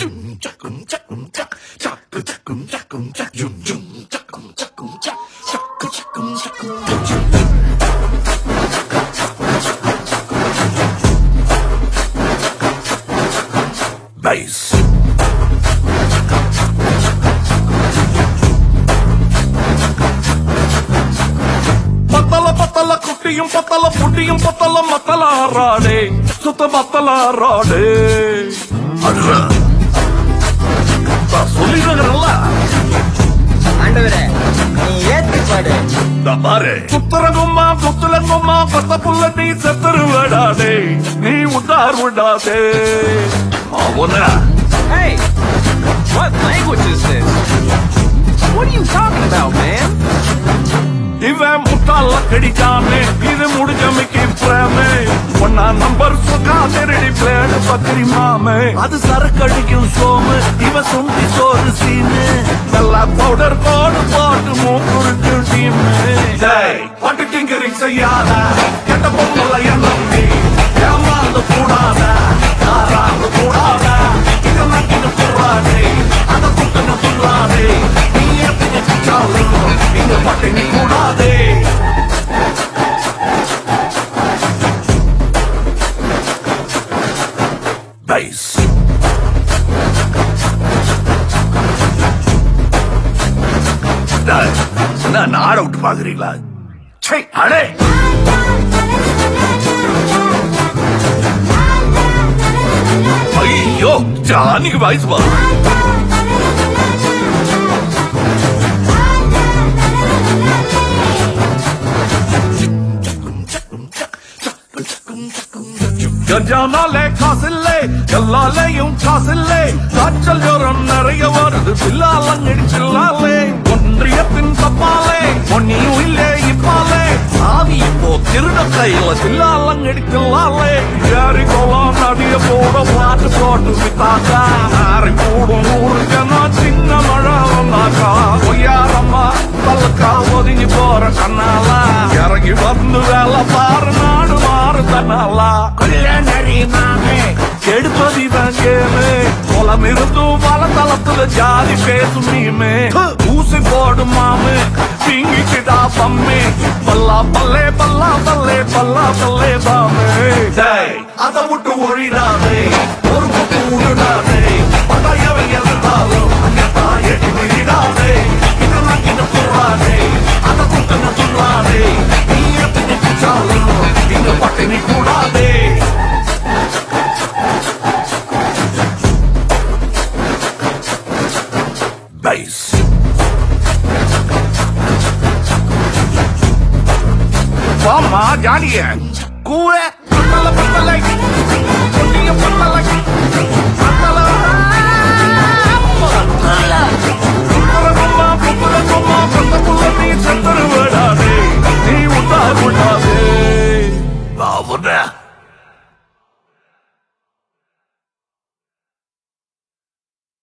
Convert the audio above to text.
Bass. பத்தல பத்தல குட்டியும் பத்தல புட்டியும் பத்தல மத்தல ஆறாடே சுத்த மத்தல ஆறாடே சொல்லிடுறல ஆண்டவரே நீ ஏத்தி பாடு பாரு சுத்தரங்கும்மா புத்துலங்கும்மா பத்த புள்ள நீ செத்துரு விடாதே நீ உட்டார் விடாதே அவன Hey, what language is this? What are you talking about, man? இவன் முட்டாள கடிச்சானே இது முடிஞ்ச மிக்கி பிரேமே ஒன்னா நம்பர் சுகா திருடி பிளேடு பத்திரி மாமே அது சரக்கடிக்கும் சோமு இவன் சுண்டி சோறு சீனு நல்லா பவுடர் போடு போட்டு மூக்குருக்கு டீமு பட்டு டிங்கரிங் செய்யாத கெட்ட பொங்கல எண்ணம் நீ ஏமாந்து கூடாத யாராவது கூடாத இதெல்லாம் இது கூடாதே அதை குட்டுன்னு சொல்லாதே நீ எப்படி கிச்சாலும் இங்க பட்டினி கூடாதே Bass. நான் நாட விட்டு பாக்குறீங்களா சே அடே ஐயோ ஜானிக்கு வயசு பா கஞ்சானாலே காசில்லை எல்லாலையும் காசில்லை காய்ச்சல் ஜோரம் நிறைய வருது பில்லாலங்கடிச்சில்லாலே ஒன்றியத்தின் தப்பாலே ஒன்னியும் இல்லே இப்பாலே சாதி இப்போ திருட கையில பில்லாலங்கடிக்கலாலே யாரி கோலம் நடிய போட பாட்டு போட்டு வித்தாக்கா யாரி கூடும் ஊருக்கனா சின்ன மழை வந்தாக்கா ஒய்யாரம்மா பல்லக்கா ஒதுங்கி போற கண்ணாலா இறங்கி வந்து வேலை பாரு நாடு மாறு தன்னாலா கொல்ல நரிமாமே கெடுப்பது இவன் கேமு குளம் இருந்தும் பல தளத்துல ஜாதி பேசும் நீமே ஊசி போடும் மாமு பிங்கிக்கிட்டா பம்மே பல்லா பல்லே பல்லா பல்லே பல்லா பல்லே பாமே அதை விட்டு ஒழிடாதே ஒரு பக்கம் விடுடாதே பட்டாயவை எதிர்த்தாலும் அங்கத்தான் எட்டி விடாதே இதெல்லாம் கிட்ட சொல்லாதே அதை குட்டுன்னு சொல்லாதே நீ எப்படி குச்சாலும் இங்க பட்டினி கூடாதே Bass. வாமா ஜானிய கூற பத்தல பத்தலை பொன்னிய பத்தலை